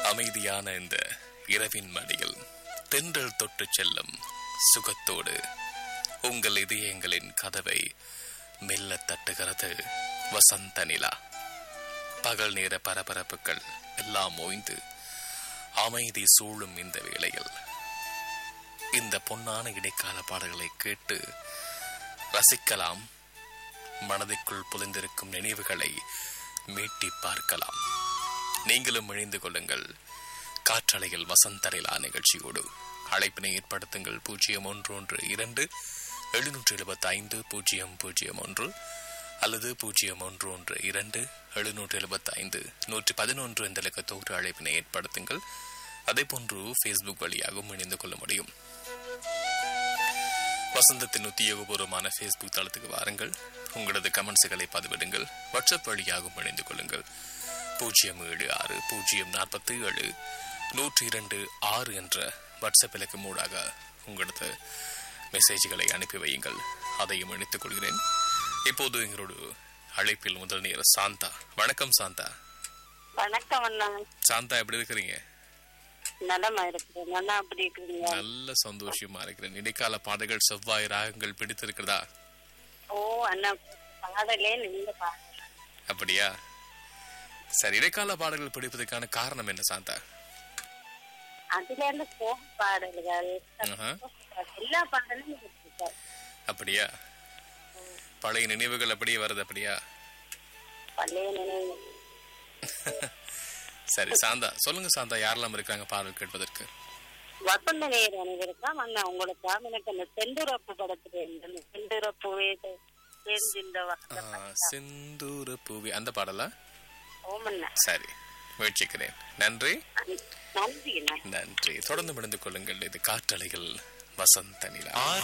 அமைதியான இந்த இரவின் மடியில் தென்றல் தொட்டு செல்லும் சுகத்தோடு உங்கள் இதயங்களின் கதவை மெல்ல தட்டுகிறது வசந்த நிலா பகல் நேர பரபரப்புகள் எல்லாம் ஓய்ந்து அமைதி சூழும் இந்த வேளையில் இந்த பொன்னான இடைக்கால பாடல்களை கேட்டு ரசிக்கலாம் மனதிற்குள் புதைந்திருக்கும் நினைவுகளை மீட்டி பார்க்கலாம் நீங்களும் இணைந்து கொள்ளுங்கள் காற்றலையில் வசந்தரிலா நிகழ்ச்சியோடு அழைப்பினை ஏற்படுத்துங்கள் பூஜ்ஜியம் ஒன்று ஒன்று இரண்டு எழுநூற்றி எழுபத்தி ஐந்து பூஜ்ஜியம் பூஜ்ஜியம் ஒன்று அல்லது பூஜ்ஜியம் ஒன்று ஒன்று இரண்டு எழுநூற்றி எழுபத்தி ஐந்து நூற்றி பதினொன்று என்ற இலக்கத்தோடு அழைப்பினை ஏற்படுத்துங்கள் அதே போன்று ஃபேஸ்புக் வழியாகவும் இணைந்து கொள்ள முடியும் வசந்தத்தின் உத்தியோகபூர்வமான ஃபேஸ்புக் தளத்துக்கு வாருங்கள் உங்களது கமெண்ட்ஸுகளை பதிவிடுங்கள் வாட்ஸ்அப் வழியாகவும் இணைந்து கொள்ளுங்கள் பூஜ்ஜியம் ஏழு ஆறு பூஜ்ஜியம் நாற்பத்தி ஏழு நூற்றி இரண்டு ஆறு என்ற வாட்ஸ்அப் இலக்கு மூடாக உங்களது மெசேஜ்களை அனுப்பி வையுங்கள் அதையும் இணைத்துக் கொள்கிறேன் இப்போது எங்களோட அழைப்பில் முதல் நேர சாந்தா வணக்கம் சாந்தா வணக்கம் அண்ணா சாந்தா எப்படி இருக்கிறீங்க நலமா இருக்கிறேன் அண்ணா அப்படி இருக்கிறீங்க நல்ல சந்தோஷமா இருக்கிறேன் இடைக்கால பாடல்கள் செவ்வாய் ராகங்கள் பிடித்திருக்கிறதா ஓ அண்ணா பாடலே நீங்க பாடல அப்படியா சரி இடைக்கால பாடல்கள் பிடிப்பதற்கான காரணம் என்ன சாந்தா அதுல இருந்து போக பாடல்கள் ஆஹா. எல்லா பாடலும் எனக்கு பிடிக்கும். அப்படியா பழைய நினைவுகள் அப்படியே வருது அப்படியா பழைய நினைவு சரி சாந்தா சொல்லுங்க சாந்தா யாரெல்லாம் இருக்காங்க பாடல் கேட்பதற்கு வசந்த நேர் அனைவருக்கும் அண்ணா உங்களுக்காக எனக்கு அந்த செந்தூரப்பு படத்துல இருந்து அந்த செந்தூரப்புவே சேர்ந்து இந்த ஆ, வசந்த செந்தூர பூவி அந்த பாடலா ஓமண்ணா சரி முயற்சிக்கிறேன் நன்றி நன்றி அண்ணா நன்றி தொடர்ந்து முடிந்து கொள்ளுங்கள் இது காற்றலைகள் வசந்த நிலா